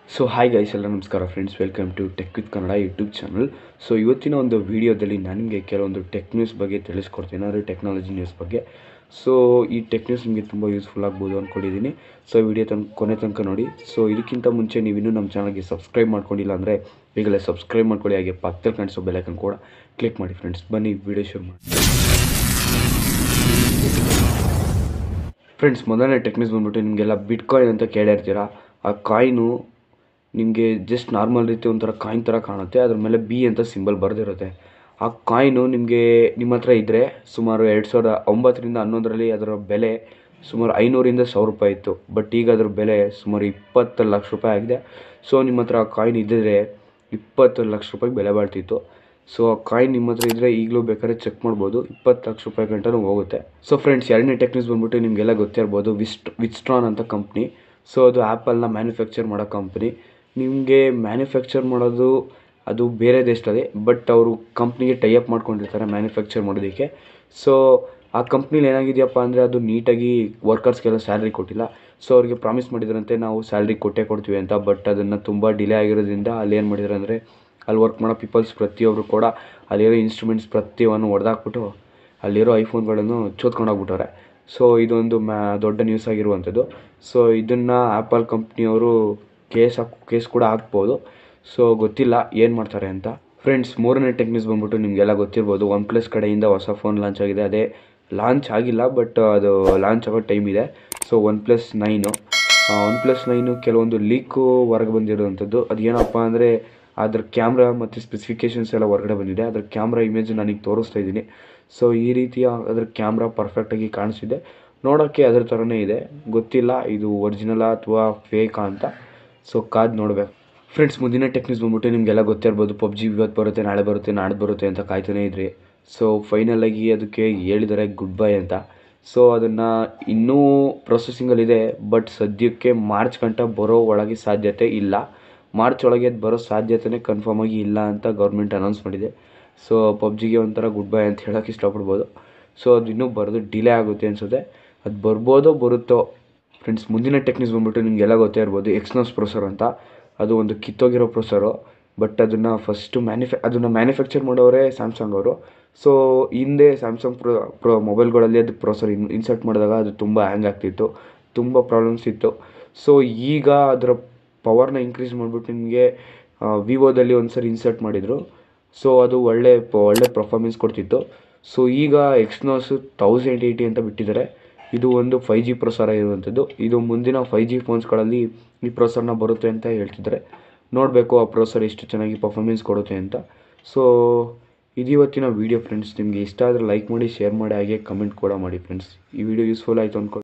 so hi guys ಎಲ್ಲ ನಮಸ್ಕಾರ friends welcome to tech with Kannada YouTube channel so ಇವತ್ತಿನ ಒಂದು ವಿಡಿಯೋದಲ್ಲಿ ನನಗೆ ಕೆಲವೊಂದು ಟೆಕ್ ನ್ಯೂಸ್ ಬಗ್ಗೆ ತಿಳಿಸ್ಕೊಡ್ತೀನಿ ಅಂದರೆ ಟೆಕ್ನಾಲಜಿ ನ್ಯೂಸ್ ಬಗ್ಗೆ ಸೊ ಈ ಟೆಕ್ ನ್ಯೂಸ್ ನಿಮಗೆ ತುಂಬ ಯೂಸ್ಫುಲ್ ಆಗ್ಬೋದು ಅಂದ್ಕೊಂಡಿದ್ದೀನಿ ಸೊ ವಿಡಿಯೋ ತನಕ ಕೊನೆ ತನಕ ನೋಡಿ ಸೊ ಇದಕ್ಕಿಂತ ಮುಂಚೆ ನೀವು ಇನ್ನೂ ನಮ್ಮ ಚಾನಲ್ಗೆ ಸಬ್ಸ್ಕ್ರೈಬ್ ಮಾಡ್ಕೊಂಡಿಲ್ಲ ಅಂದರೆ ಈಗಲೇ ಸಬ್ಸ್ಕ್ರೈಬ್ ಮಾಡ್ಕೊಳ್ಳಿ ಹಾಗೆ ಪಕ್ಕದಲ್ಲಿ ಕಾಣಿಸೋ ಬೆಲೈಕನ್ ಕೂಡ ಕ್ಲಿಕ್ ಮಾಡಿ ಫ್ರೆಂಡ್ಸ್ ಬನ್ನಿ ವಿಡಿಯೋ ಶುರು ಮಾಡಿ ಫ್ರೆಂಡ್ಸ್ ಮೊದಲನೇ ಟೆಕ್ ನ್ಯೂಸ್ ಬಂದ್ಬಿಟ್ಟು ನಿಮಗೆಲ್ಲ ಬಿಟ್ ಕಾಯಿನ್ ಅಂತ ಕೇಳಿರ್ತೀರ ಆ ಕಾಯಿನು ನಿಮಗೆ ಜಸ್ಟ್ ನಾರ್ಮಲ್ ರೀತಿ ಒಂಥರ ಕಾಯಿನ್ ಥರ ಕಾಣುತ್ತೆ ಅದ್ರ ಮೇಲೆ ಬಿ ಅಂತ ಸಿಂಬಲ್ ಬರೆದಿರುತ್ತೆ ಆ ಕಾಯಿನು ನಿಮಗೆ ನಿಮ್ಮ ಹತ್ರ ಇದ್ದರೆ ಸುಮಾರು ಎರಡು ಸಾವಿರದ ಒಂಬತ್ತರಿಂದ ಹನ್ನೊಂದರಲ್ಲಿ ಅದರ ಬೆಲೆ ಸುಮಾರು ಐನೂರಿಂದ ಸಾವಿರ ರೂಪಾಯಿ ಇತ್ತು ಬಟ್ ಈಗ ಅದ್ರ ಬೆಲೆ ಸುಮಾರು ಇಪ್ಪತ್ತು ಲಕ್ಷ ರೂಪಾಯಿ ಆಗಿದೆ ಸೊ ನಿಮ್ಮ ಹತ್ರ ಆ ಕಾಯಿನ್ ಇದ್ದಿದ್ರೆ ಇಪ್ಪತ್ತು ಲಕ್ಷ ರೂಪಾಯಿ ಬೆಲೆ ಬಾಳ್ತಿತ್ತು ಸೊ ಆ ಕಾಯಿನ್ ನಿಮ್ಮ ಹತ್ರ ಇದ್ದರೆ ಈಗಲೂ ಬೇಕಾದ್ರೆ ಚೆಕ್ ಮಾಡ್ಬೋದು ಇಪ್ಪತ್ತು ಲಕ್ಷ ರೂಪಾಯಿ ಗಂಟನೂ ಹೋಗುತ್ತೆ ಸೊ ಫ್ರೆಂಡ್ಸ್ ಎರಡನೇ ಟೆಕ್ನಿಕ್ಸ್ ಬಂದ್ಬಿಟ್ಟು ನಿಮಗೆಲ್ಲ ಗೊತ್ತಿರ್ಬೋದು ವಿಸ್ಟ್ ವಿಸ್ಟ್ರಾನ್ ಅಂತ ಕಂಪ್ನಿ ಸೊ ಅದು ಆ್ಯಪಲ್ನ ಮ್ಯಾನುಫ್ಯಾಕ್ಚರ್ ಮಾಡೋ ಕಂಪ್ನಿ ನಿಮಗೆ ಮ್ಯಾನುಫ್ಯಾಕ್ಚರ್ ಮಾಡೋದು ಅದು ಬೇರೆ ದೇಶದಲ್ಲಿ ಬಟ್ ಅವರು ಕಂಪ್ನಿಗೆ ಟೈಅಪ್ ಮಾಡ್ಕೊಂಡಿರ್ತಾರೆ ಮ್ಯಾನುಫ್ಯಾಕ್ಚರ್ ಮಾಡೋದಕ್ಕೆ ಸೊ ಆ ಕಂಪ್ನಿಲಿ ಏನಾಗಿದೆಯಪ್ಪ ಅಂದರೆ ಅದು ನೀಟಾಗಿ ವರ್ಕರ್ಸ್ಗೆಲ್ಲ ಸ್ಯಾಲ್ರಿ ಕೊಟ್ಟಿಲ್ಲ ಸೊ ಅವ್ರಿಗೆ ಪ್ರಾಮಿಸ್ ಮಾಡಿದ್ರಂತೆ ನಾವು ಸ್ಯಾಲ್ರಿ ಕೊಟ್ಟೇ ಕೊಡ್ತೀವಿ ಅಂತ ಬಟ್ ಅದನ್ನು ತುಂಬ ಡಿಲೇ ಆಗಿರೋದ್ರಿಂದ ಅಲ್ಲಿ ಏನು ಮಾಡಿದ್ದಾರೆ ಅಂದರೆ ಅಲ್ಲಿ ವರ್ಕ್ ಮಾಡೋ ಪೀಪಲ್ಸ್ ಪ್ರತಿಯೊಬ್ಬರು ಕೂಡ ಅಲ್ಲಿರೋ ಇನ್ಸ್ಟ್ರೂಮೆಂಟ್ಸ್ ಪ್ರತಿಯೊಂದು ಹೊಡೆದಾಕ್ಬಿಟ್ಟು ಅಲ್ಲಿರೋ ಐಫೋನ್ಗಳನ್ನು ಚೋದ್ಕೊಂಡೋಗ್ಬಿಟ್ಟವ್ರೆ ಸೊ ಇದೊಂದು ಮ್ಯಾ ದೊಡ್ಡ ನ್ಯೂಸ್ ಆಗಿರುವಂಥದ್ದು ಸೊ ಇದನ್ನು ಆ್ಯಪಲ್ ಕಂಪ್ನಿಯವರು ಕೇಸ್ ಹಾಕ್ ಕೇಸ್ ಕೂಡ ಹಾಕ್ಬೋದು ಸೊ ಗೊತ್ತಿಲ್ಲ ಏನು ಮಾಡ್ತಾರೆ ಅಂತ ಫ್ರೆಂಡ್ಸ್ ಮೂರನೇ ಟೆಕ್ ನ್ಯೂಸ್ ಬಂದ್ಬಿಟ್ಟು ನಿಮಗೆಲ್ಲ ಗೊತ್ತಿರ್ಬೋದು ಒನ್ ಪ್ಲಸ್ ಕಡೆಯಿಂದ ಹೊಸ ಫೋನ್ ಲಾಂಚ್ ಆಗಿದೆ ಅದೇ ಲಾಂಚ್ ಆಗಿಲ್ಲ ಬಟ್ ಅದು ಲಾಂಚ್ ಆಗೋ ಟೈಮ್ ಇದೆ so one plus nine one plus nine ಕೆಲವೊಂದು ಲೀಕು ಹೊರಗೆ ಬಂದಿರೋವಂಥದ್ದು ಅದು ಏನಪ್ಪ ಅಂದರೆ ಅದ್ರ ಕ್ಯಾಮ್ರಾ ಮತ್ತು ಸ್ಪೆಸಿಫಿಕೇಷನ್ಸ್ ಎಲ್ಲ ಹೊರಗಡೆ ಬಂದಿದೆ ಅದ್ರ ಕ್ಯಾಮ್ರಾ ಇಮೇಜ್ ನನಗೆ ತೋರಿಸ್ತಾ ಇದ್ದೀನಿ ಸೊ ಈ ರೀತಿಯ ಅದ್ರ ಕ್ಯಾಮ್ರಾ ಪರ್ಫೆಕ್ಟಾಗಿ ಕಾಣಿಸ್ತಿದೆ ನೋಡೋಕ್ಕೆ ಅದ್ರ ಥರನೇ ಇದೆ ಗೊತ್ತಿಲ್ಲ ಇದು ಒರಿಜಿನಲಾ ಅಥವಾ ಫೇಕಾ ಅಂತ ಸೊ ಕಾದು ನೋಡಬೇಕು ಫ್ರೆಂಡ್ಸ್ ಮುಂದಿನ ಟೆಕ್ನಿಕ್ಸ್ ಬಂದ್ಬಿಟ್ಟು ನಿಮಗೆಲ್ಲ ಗೊತ್ತಿರ್ಬೋದು ಪಬ್ಜಿ ಇವತ್ತು ಬರುತ್ತೆ ನಾಳೆ ಬರುತ್ತೆ ನಾಡ್ದು ಬರುತ್ತೆ ಅಂತ ಕಾಯ್ತಾನೆ ಇದ್ರಿ ಸೊ ಫೈನಲಾಗಿ ಅದಕ್ಕೆ ಹೇಳಿದ್ದಾರೆ ಗುಡ್ ಬೈ ಅಂತ ಸೊ ಅದನ್ನು ಇನ್ನೂ ಪ್ರೊಸೆಸಿಂಗಲ್ಲಿದೆ ಬಟ್ ಸದ್ಯಕ್ಕೆ ಮಾರ್ಚ್ ಗಂಟ ಬರೋ ಒಳಗೆ ಸಾಧ್ಯತೆ ಇಲ್ಲ ಮಾರ್ಚ್ ಒಳಗೆ ಅದು ಬರೋ ಸಾಧ್ಯತೆನೇ ಕನ್ಫರ್ಮ್ ಆಗಿ ಇಲ್ಲ ಅಂತ ಗೌರ್ಮೆಂಟ್ ಅನೌನ್ಸ್ ಮಾಡಿದೆ ಸೊ ಪಬ್ಜಿಗೆ ಒಂಥರ ಗುಡ್ ಬೈ ಅಂತ ಹೇಳೋಕ್ಕೆ ಇಷ್ಟಪಡ್ಬೋದು ಸೊ ಅದು ಇನ್ನೂ ಬರೋದು ಡಿಲೇ ಆಗುತ್ತೆ ಅನಿಸುತ್ತೆ ಅದು ಬರ್ಬೋದೋ ಬರುತ್ತೋ ಫ್ರೆಂಡ್ಸ್ ಮುಂದಿನ ಟೆಕ್ನಿಕ್ಸ್ ಬಂದ್ಬಿಟ್ಟು ನಿಮಗೆಲ್ಲ ಗೊತ್ತೇ ಇರ್ಬೋದು ಎಕ್ಸ್ನೋಸ್ ಪ್ರೊಸರ್ ಅಂತ ಅದು ಒಂದು ಕಿತ್ತೋಗಿರೋ ಪ್ರೊಸರು ಬಟ್ ಅದನ್ನು ಫಸ್ಟು ಮ್ಯಾನುಫ್ಯಾ ಅದನ್ನು ಮ್ಯಾನುಫ್ಯಾಕ್ಚರ್ ಮಾಡೋರೇ ಸ್ಯಾಮ್ಸಂಗ್ ಅವರು ಸೊ ಹಿಂದೆ ಸ್ಯಾಮ್ಸಂಗ್ ಪ್ರೊ ಪ್ರೊ ಮೊಬೈಲ್ಗಳಲ್ಲಿ ಅದು ಪ್ರೊಸರ್ ಇನ್ ಇನ್ಸರ್ಟ್ ಮಾಡಿದಾಗ ಅದು ತುಂಬ ಹ್ಯಾಂಗ್ ಆಗ್ತಿತ್ತು ತುಂಬ ಪ್ರಾಬ್ಲಮ್ಸ್ ಇತ್ತು ಸೊ ಈಗ ಅದರ ಪವರ್ನ ಇನ್ಕ್ರೀಸ್ ಮಾಡಿಬಿಟ್ಟು ನಿಮಗೆ ವಿವೋದಲ್ಲಿ ಒಂದು ಸರಿ ಇನ್ಸರ್ಟ್ ಮಾಡಿದರು ಸೊ ಅದು ಒಳ್ಳೆ ಒಳ್ಳೆ ಪರ್ಫಾರ್ಮೆನ್ಸ್ ಕೊಡ್ತಿತ್ತು ಸೊ ಈಗ ಎಕ್ಸ್ನೋಸು ತೌಸಂಡ್ ಏಯ್ಟಿ ಅಂತ ಬಿಟ್ಟಿದ್ದಾರೆ ಇದು ಒಂದು ಫೈ ಜಿ ಪ್ರೊಸರ ಇರುವಂಥದ್ದು ಇದು ಮುಂದಿನ ಫೈ ಜಿ ಫೋನ್ಸ್ಗಳಲ್ಲಿ ಈ ಪ್ರೊಸರ್ನ ಬರುತ್ತೆ ಅಂತ ಹೇಳ್ತಿದ್ದಾರೆ ನೋಡಬೇಕು ಆ ಪ್ರೊಸರ್ ಎಷ್ಟು ಚೆನ್ನಾಗಿ ಪರ್ಫಾರ್ಮೆನ್ಸ್ ಕೊಡುತ್ತೆ ಅಂತ ಸೊ ಇದು ಇವತ್ತಿನ ವೀಡಿಯೋ ಫ್ರೆಂಡ್ಸ್ ನಿಮಗೆ ಇಷ್ಟ ಆದರೆ ಲೈಕ್ ಮಾಡಿ ಶೇರ್ ಮಾಡಿ ಹಾಗೆ ಕಮೆಂಟ್ ಕೂಡ ಮಾಡಿ ಫ್ರೆಂಡ್ಸ್ ಈ ವಿಡಿಯೋ ಯೂಸ್ಫುಲ್ ಆಯಿತು ಅಂದ್ಕೊಂಡು